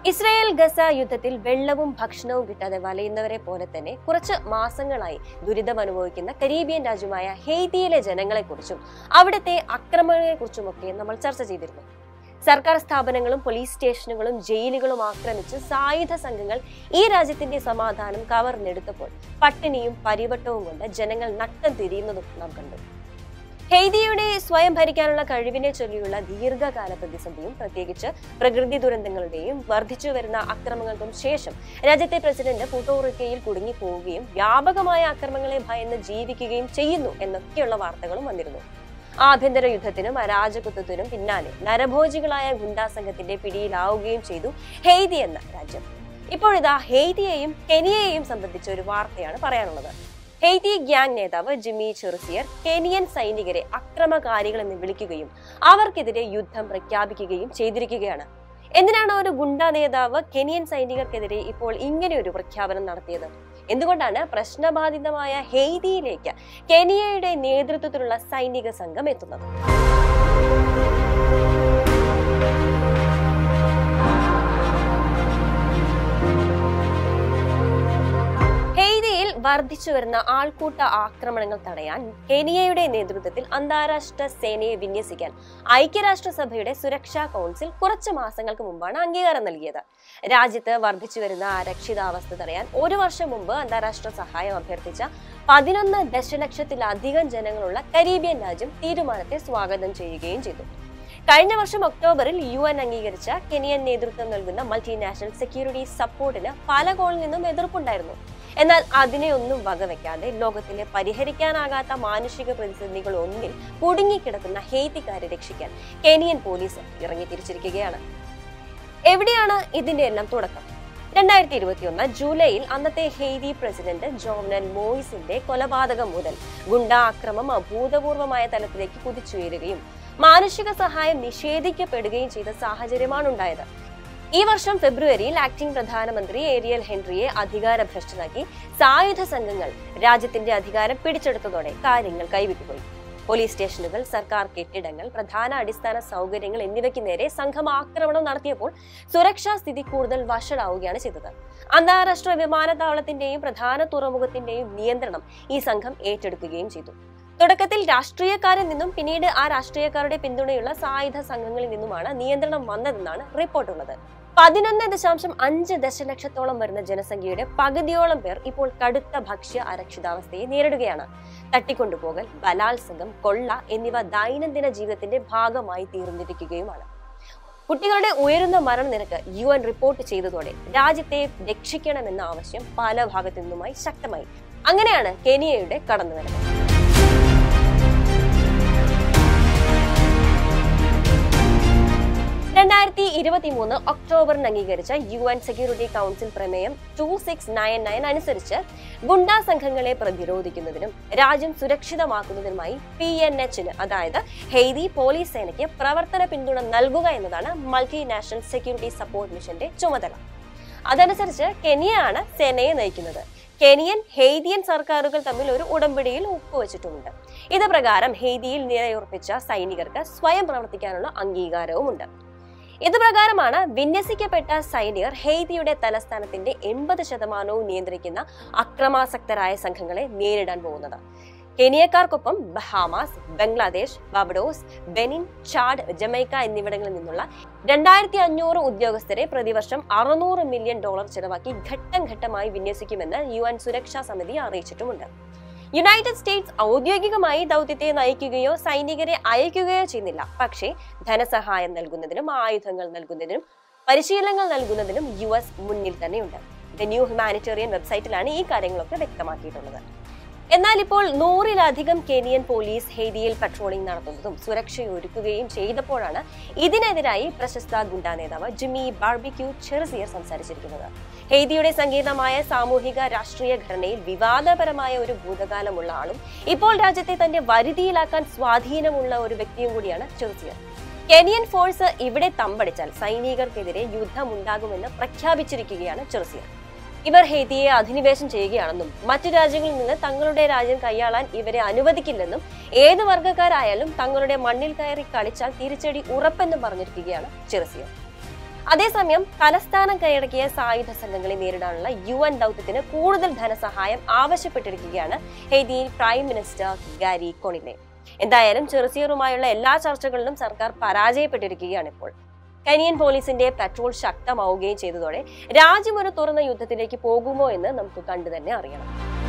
Israel Gaza യുദ്ധത്തിൽ വെള്ളവും ഭക്ഷണവും കിട്ടാതെ വലയുന്നവരെ പോലെ തന്നെ കുറച്ച് മാസങ്ങളായി ദുരിതം അനുഭവിക്കുന്ന കരീബിയൻ രാജ്യമായ ഹെയ്തിയിലെ ജനങ്ങളെക്കുറിച്ചും അവിടുത്തെ ആക്രമണങ്ങളെക്കുറിച്ചുമൊക്കെ നമ്മൾ ചർച്ച ചെയ്തിരുന്നു സർക്കാർ സ്ഥാപനങ്ങളും പോലീസ് സ്റ്റേഷനുകളും ജയിലുകളും ആക്രമിച്ച് സായുധ സംഘങ്ങൾ ഈ രാജ്യത്തിന്റെ സമാധാനം കവർന്നെടുത്തപ്പോൾ പട്ടിണിയും പരിവട്ടവും കൊണ്ട് ജനങ്ങൾ നട്ടം തിരിയുന്നതും നാം കണ്ടു ഹെയ്തിയുടെ സ്വയം ഭരിക്കാനുള്ള കഴിവിനെ ചൊല്ലിയുള്ള ദീർഘകാല പ്രതിസന്ധിയും പ്രത്യേകിച്ച് പ്രകൃതി ദുരന്തങ്ങളുടെയും വർദ്ധിച്ചു വരുന്ന അക്രമങ്ങൾക്കും ശേഷം രാജ്യത്തെ പ്രസിഡന്റ് പുട്ടോറിക്കയിൽ കുടുങ്ങിപ്പോവുകയും വ്യാപകമായ അക്രമങ്ങളെ ഭയന്ന് ജീവിക്കുകയും ചെയ്യുന്നു എന്നൊക്കെയുള്ള വാർത്തകളും വന്നിരുന്നു ആഭ്യന്തര യുദ്ധത്തിനും അരാജകത്വത്തിനും പിന്നാലെ നരഭോജികളായ ഗുണ്ടാ സംഘത്തിന്റെ പിടിയിലാവുകയും ചെയ്തു ഹെയ്തി എന്ന രാജ്യം ഇപ്പോഴിതാ ഹെയ്തിയെയും കെനിയയെയും സംബന്ധിച്ച ഒരു വാർത്തയാണ് പറയാനുള്ളത് ഹെയ്തി ഗ്യാങ് നേതാവ് ജിമ്മി ചെറുസിയർ കെനിയൻ സൈനികരെ അക്രമകാരികൾ എന്ന് വിളിക്കുകയും അവർക്കെതിരെ യുദ്ധം പ്രഖ്യാപിക്കുകയും ചെയ്തിരിക്കുകയാണ് എന്തിനാണ് ഒരു ഗുണ്ടാ നേതാവ് കെനിയൻ സൈനികർക്കെതിരെ ഇപ്പോൾ ഇങ്ങനെ ഒരു പ്രഖ്യാപനം നടത്തിയത് എന്തുകൊണ്ടാണ് പ്രശ്നബാധിതമായ ഹെയ്തിയിലേക്ക് കെനിയയുടെ നേതൃത്വത്തിലുള്ള സൈനിക സംഘം എത്തുന്നത് ഹെയ്തിയിൽ വർദ്ധിച്ചു വരുന്ന ആൾക്കൂട്ട ആക്രമണങ്ങൾ തടയാൻ കെനിയയുടെ നേതൃത്വത്തിൽ അന്താരാഷ്ട്ര സേനയെ വിന്യസിക്കാൻ ഐക്യരാഷ്ട്രസഭയുടെ സുരക്ഷാ കൗൺസിൽ കുറച്ച് മാസങ്ങൾക്ക് മുമ്പാണ് അംഗീകാരം നൽകിയത് രാജ്യത്ത് വർദ്ധിച്ചു വരുന്ന അരക്ഷിതാവസ്ഥ തടയാൻ ഒരു വർഷം മുമ്പ് അന്താരാഷ്ട്ര സഹായം അഭ്യർത്ഥിച്ച പതിനൊന്ന് ദശലക്ഷത്തിലധികം ജനങ്ങളുള്ള കരീബിയൻ രാജ്യം തീരുമാനത്തെ സ്വാഗതം ചെയ്യുകയും ചെയ്തു കഴിഞ്ഞ വർഷം ഒക്ടോബറിൽ യു എൻ അംഗീകരിച്ച കെനിയൻ നേതൃത്വം നൽകുന്ന മൾട്ടിനാഷണൽ സെക്യൂരിറ്റി സപ്പോർട്ടിന് പല കോണിൽ നിന്നും എതിർപ്പുണ്ടായിരുന്നു എന്നാൽ അതിനെ ഒന്നും വകവെക്കാതെ ലോകത്തിലെ പരിഹരിക്കാനാകാത്ത മാനുഷിക പ്രതിസന്ധികൾ ഒന്നിൽ കുടുങ്ങിക്കിടക്കുന്ന ഹെയ്ത്തിക്കാരെ രക്ഷിക്കാൻ കെനിയൻ പോലീസ് ഇറങ്ങി തിരിച്ചിരിക്കുകയാണ് എവിടെയാണ് ഇതിന്റെ എല്ലാം തുടക്കം രണ്ടായിരത്തി ഇരുപത്തിയൊന്ന് ജൂലൈയിൽ അന്നത്തെ ഹെയ്തി പ്രസിഡന്റ് ജോവനൻ മോയിസിന്റെ കൊലപാതകം മുതൽ ഗുണ്ടാ ആക്രമം അഭൂതപൂർവമായ തലത്തിലേക്ക് കുതിച്ചുയരുകയും മാനുഷിക സഹായം നിഷേധിക്കപ്പെടുകയും ചെയ്ത സാഹചര്യമാണ് ഉണ്ടായത് ഈ വർഷം ഫെബ്രുവരിയിൽ ആക്ടിംഗ് പ്രധാനമന്ത്രി ഏരിയൽ ഹെൻറിയെ അധികാരഭ്രഷ്ടനാക്കി സായുധ സംഘങ്ങൾ രാജ്യത്തിന്റെ അധികാരം പിടിച്ചെടുത്തതോടെ കാര്യങ്ങൾ കൈവിട്ടുപോയി പോലീസ് സ്റ്റേഷനുകൾ സർക്കാർ കെട്ടിടങ്ങൾ പ്രധാന അടിസ്ഥാന സൗകര്യങ്ങൾ എന്നിവയ്ക്ക് നേരെ സംഘം ആക്രമണം നടത്തിയപ്പോൾ സുരക്ഷാ സ്ഥിതി കൂടുതൽ വഷളാവുകയാണ് ചെയ്തത് അന്താരാഷ്ട്ര വിമാനത്താവളത്തിന്റെയും പ്രധാന തുറമുഖത്തിന്റെയും നിയന്ത്രണം ഈ സംഘം ഏറ്റെടുക്കുകയും ചെയ്തു തുടക്കത്തിൽ രാഷ്ട്രീയക്കാരിൽ നിന്നും പിന്നീട് ആ രാഷ്ട്രീയക്കാരുടെ പിന്തുണയുള്ള സായുധ സംഘങ്ങളിൽ നിന്നുമാണ് നിയന്ത്രണം വന്നതെന്നാണ് റിപ്പോർട്ടുള്ളത് പതിനൊന്ന് ദശാംശം അഞ്ച് ദശലക്ഷത്തോളം വരുന്ന ജനസംഖ്യയുടെ പകുതിയോളം പേർ ഇപ്പോൾ കടുത്ത ഭക്ഷ്യ അരക്ഷിതാവസ്ഥയെ നേരിടുകയാണ് തട്ടിക്കൊണ്ടുപോകൽ ബലാത്സംഗം കൊള്ള എന്നിവ ദൈനംദിന ജീവിതത്തിന്റെ ഭാഗമായി തീർന്നിരിക്കുകയുമാണ് കുട്ടികളുടെ ഉയരുന്ന മരണനിരക്ക് യു എൻ റിപ്പോർട്ട് ചെയ്തതോടെ രാജ്യത്തെ രക്ഷിക്കണമെന്ന ആവശ്യം പല ഭാഗത്തു നിന്നുമായി ശക്തമായി അങ്ങനെയാണ് കെനിയയുടെ കടന്നുവരവ് രണ്ടായിരത്തി ഇരുപത്തി മൂന്ന് ഒക്ടോബറിന് അംഗീകരിച്ച യു എൻ സെക്യൂരിറ്റി കൗൺസിൽ പ്രമേയം ടു സിക്സ് നയൻ നയൻ അനുസരിച്ച് ഗുണ്ടാ സംഘങ്ങളെ പ്രതിരോധിക്കുന്നതിനും രാജ്യം സുരക്ഷിതമാക്കുന്നതിനുമായി പി എൻ എച്ചിന് അതായത് ഹെയ്തി പോലീസ് സേനയ്ക്ക് പ്രവർത്തന പിന്തുണ നൽകുക എന്നതാണ് മൾട്ടിനാഷണൽ സെക്യൂരിറ്റി സപ്പോർട്ട് മിഷന്റെ ചുമതല അതനുസരിച്ച് കെനിയയാണ് സേനയെ നയിക്കുന്നത് കെനിയൻ ഹെയ്തിയൻ സർക്കാരുകൾ തമ്മിൽ ഒരു ഉടമ്പടിയിൽ ഒപ്പുവെച്ചിട്ടുമുണ്ട് ഇത് പ്രകാരം ഹെയ്തിയിൽ നിലയുറപ്പിച്ച സൈനികർക്ക് സ്വയം പ്രവർത്തിക്കാനുള്ള അംഗീകാരവുമുണ്ട് ഇത് പ്രകാരമാണ് വിന്യസിക്കപ്പെട്ട സൈനികർ ഹെയ്തിയുടെ തലസ്ഥാനത്തിന്റെ എൺപത് ശതമാനവും നിയന്ത്രിക്കുന്ന അക്രമാസക്തരായ സംഘങ്ങളെ നേരിടാൻ പോകുന്നത് കെനിയക്കാർക്കൊപ്പം Bahamas Bangladesh Barbados Benin Chad Jamaica എന്നിവിടങ്ങളിൽ നിന്നുള്ള രണ്ടായിരത്തി അഞ്ഞൂറ് ഉദ്യോഗസ്ഥരെ പ്രതിവർഷം അറുന്നൂറ് മില്യൺ ഡോളർ ചെലവാക്കി ഘട്ടം ഘട്ടമായി വിന്യസിക്കുമെന്ന് യു എൻ സുരക്ഷാ സമിതി അറിയിച്ചിട്ടുമുണ്ട് യുണൈറ്റഡ് സ്റ്റേറ്റ്സ് ഔദ്യോഗികമായി ദൗത്യത്തെ നയിക്കുകയോ സൈനികരെ അയക്കുകയോ ചെയ്യുന്നില്ല പക്ഷേ ധനസഹായം നൽകുന്നതിനും ആയുധങ്ങൾ നൽകുന്നതിനും പരിശീലനങ്ങൾ നൽകുന്നതിനും യു എസ് മുന്നിൽ തന്നെയുണ്ട് ദ ന്യൂ ഹ്യൂമാനിറ്റേറിയൻ വെബ്സൈറ്റിലാണ് ഈ കാര്യങ്ങളൊക്കെ വ്യക്തമാക്കിയിട്ടുള്ളത് എന്നാൽ ഇപ്പോൾ നൂറിലധികം കെനിയൻ പോലീസ് ഹെയ്തിയിൽ പട്രോളിംഗ് നടത്തുന്നതും സുരക്ഷയൊരുക്കുകയും ചെയ്തപ്പോഴാണ് ഇതിനെതിരായി പ്രശസ്ത ഗുണ്ടാ നേതാവ് ജിമ്മി ബാർബിക്യൂ ചെറുസിയർ സംസാരിച്ചിരിക്കുന്നത് ഹെയ്തിയുടെ സങ്കീർണമായ സാമൂഹിക രാഷ്ട്രീയ ഘടനയിൽ വിവാദപരമായ ഒരു ഭൂതകാലമുള്ള ആളും ഇപ്പോൾ രാജ്യത്തെ തന്റെ വരുതിയിലാക്കാൻ സ്വാധീനമുള്ള ഒരു വ്യക്തിയും കൂടിയാണ് ചെറുസിയർ കെനിയൻ ഫോഴ്സ് ഇവിടെ തമ്പടിച്ചാൽ സൈനികർക്കെതിരെ യുദ്ധമുണ്ടാകുമെന്ന് പ്രഖ്യാപിച്ചിരിക്കുകയാണ് ചെറുസിയർ ഇവർ ഹെയ്തിയെ അധിനിവേശം ചെയ്യുകയാണെന്നും മറ്റു രാജ്യങ്ങളിൽ നിന്ന് തങ്ങളുടെ രാജ്യം കൈയാളാൻ ഇവരെ അനുവദിക്കില്ലെന്നും ഏത് വർഗ്ഗക്കാരായാലും തങ്ങളുടെ മണ്ണിൽ കയറി കളിച്ചാൽ തിരിച്ചടി ഉറപ്പെന്നും പറഞ്ഞിരിക്കുകയാണ് ചെറുസിയർ അതേസമയം തലസ്ഥാനം കൈയടക്കിയ സായുധ സംഘങ്ങളെ നേരിടാനുള്ള യു എൻ ദൗത്യത്തിന് കൂടുതൽ ധനസഹായം ആവശ്യപ്പെട്ടിരിക്കുകയാണ് ഹെയ്തിയിൽ പ്രൈം മിനിസ്റ്റർ ഗാരി കൊണിലെ എന്തായാലും ചെറുസിയറുമായുള്ള എല്ലാ ചർച്ചകളിലും സർക്കാർ പരാജയപ്പെട്ടിരിക്കുകയാണ് ഇപ്പോൾ കനിയൻ പോലീസിന്റെ പെട്രോൾ ശക്തമാവുകയും ചെയ്തതോടെ രാജ്യം ഒരു തുറന്ന യുദ്ധത്തിലേക്ക് പോകുമോ എന്ന് നമുക്ക് കണ്ടു തന്നെ അറിയണം